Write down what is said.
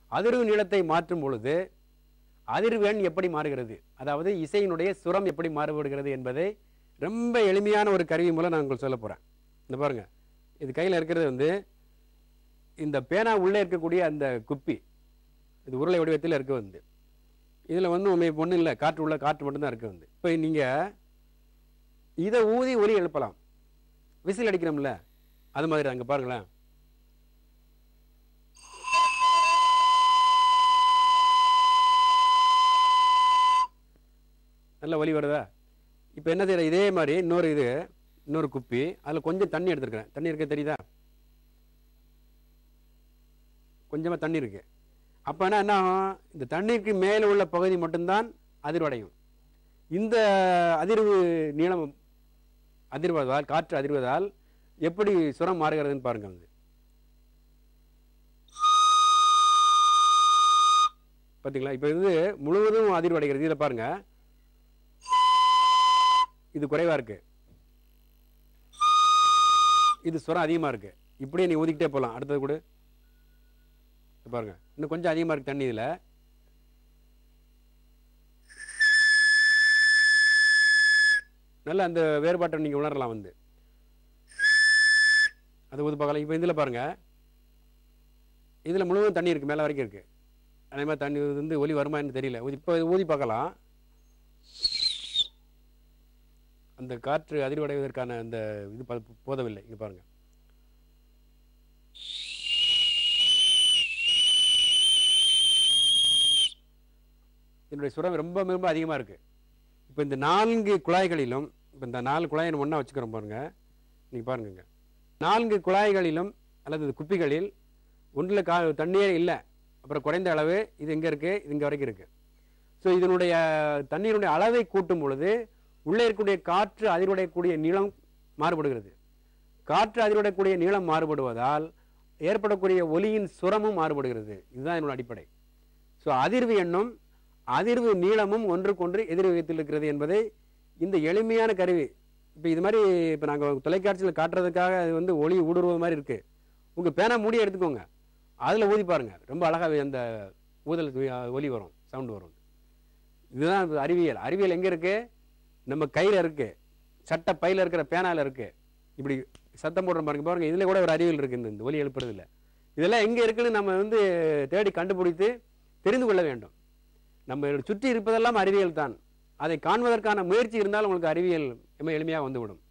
அதிர்வு நீளத்தை மாற்றும் பொழுது அதிர்வெண் எப்படி மாறுகிறது அதாவது இசையினுடைய சுரம் எப்படி மாறுபடுகிறது என்பதை ரொம்ப எளிமையான ஒரு கருவி மூலம் நான் உங்களுக்கு சொல்ல போகிறேன் இந்த பாருங்க இது கையில் இருக்கிறது வந்து இந்த பேனா உள்ளே இருக்கக்கூடிய அந்த குப்பி இது உருளை வடிவத்தில் இருக்க வந்து இதில் வந்து உண்மை ஒன்றும் இல்லை காற்று உள்ள காற்று மட்டும்தான் இருக்க வந்து இப்போ நீங்கள் இதை ஊதி ஒலி எழுப்பலாம் விசில் அடிக்கிறோம்ல அது மாதிரி அங்கே பாருங்களேன் நல்ல ஒலி வருதா இப்போ என்ன செய்யற இதே மாதிரி இன்னொரு இது இன்னொரு குப்பி அதில் கொஞ்சம் தண்ணி எடுத்துருக்கிறேன் தண்ணி இருக்க தெரியுதா கொஞ்சமாக தண்ணி இருக்கு அப்போ என்ன என்ன ஆகும் இந்த தண்ணீருக்கு மேலே உள்ள பகுதி மட்டும்தான் அதிர்வடையும் இந்த அதிர்வு நீளம் அதிர்வதால் காற்று அதிர்வதால் எப்படி சுரம் மாறுகிறதுன்னு பாருங்க வந்து பார்த்தீங்களா இப்போ இது முழுவதும் அதிர்வடைகிறது இதில் பாருங்க இது குறைவா இருக்கு இது சுரம் அதிகமா இருக்கு இப்படியே நீ ஊதிக்கிட்டே போகலாம் அடுத்தது கூட இது பாருங்க இன்னும் கொஞ்சம் அதிகமா இருக்கு தண்ணி இதுல நல்ல அந்த வேறுபாட்டை நீங்க உணரலாம் வந்து அது ஊது பார்க்கலாம் இப்போ இதில் பாருங்க இதில் முழுவதும் தண்ணி இருக்கு மேலே வரைக்கும் இருக்கு அதே மாதிரி தண்ணி வந்து ஒலி வருமான்னு தெரியல இப்போ ஊதி பார்க்கலாம் அந்த காற்று அதிர்வடைவதற்கான அந்த இது ப- போதவில்லை இங்க பாருங்க இதனுடைய சுரம் ரொம்ப ரொம்ப அதிகமாக இருக்கு இப்போ இந்த நான்கு குழாய்களிலும் இப்போ இந்த நாலு குழாயை நம்ம ஒன்றா வச்சுக்கிறோம் பாருங்க நீங்க பாருங்க இங்க. நான்கு குழாய்களிலும் அல்லது இந்த குப்பிகளில் ஒன்றில் கா தண்ணீரே இல்லை அப்புறம் குறைந்த அளவு இது எங்கே இருக்கு இது இங்கே வரைக்கும் இருக்கு ஸோ இதனுடைய தண்ணீருடைய அளவை கூட்டும் பொழுது உள்ளே இருக்கக்கூடிய காற்று அதிர்வடையக்கூடிய நீளம் மாறுபடுகிறது காற்று அதிர்வடையக்கூடிய நீளம் மாறுபடுவதால் ஏற்படக்கூடிய ஒலியின் சுரமும் மாறுபடுகிறது இதுதான் என்னோட அடிப்படை ஸோ அதிர்வு எண்ணும் அதிர்வு நீளமும் ஒன்றுக்கொன்று எதிர் விகிதத்தில் இருக்கிறது என்பதை இந்த எளிமையான கருவி இப்போ இது மாதிரி இப்போ நாங்கள் தொலைக்காட்சியில் காட்டுறதுக்காக அது வந்து ஒளி ஊடுருவது மாதிரி இருக்குது உங்கள் பேனா மூடி எடுத்துக்கோங்க அதில் ஊதி பாருங்க ரொம்ப அழகாக அந்த ஊதல் து- ஒலி வரும் சவுண்டு வரும் இதுதான் இது அறிவியல் அறிவியல் எங்கே இருக்கு நம்ம கையில் இருக்கு சட்ட பையில் இருக்கிற பேனால இருக்கு இப்படி சத்தம் போடுற பாருங்க பாருங்க இதில் கூட ஒரு அறிவியல் இருக்கு இந்த- இந்த ஒலி எழுப்புறதுல இதெல்லாம் எங்கே இருக்குன்னு நம்ம வந்து தேடி கண்டுபிடித்து தெரிந்து கொள்ள வேண்டும் நம்ம சுற்றி இருப்பதெல்லாம் அறிவியல் தான் அதை காண்பதற்கான முயற்சி இருந்தால் உங்களுக்கு அறிவியல் ரொம்ப எளிமையாக வந்துவிடும்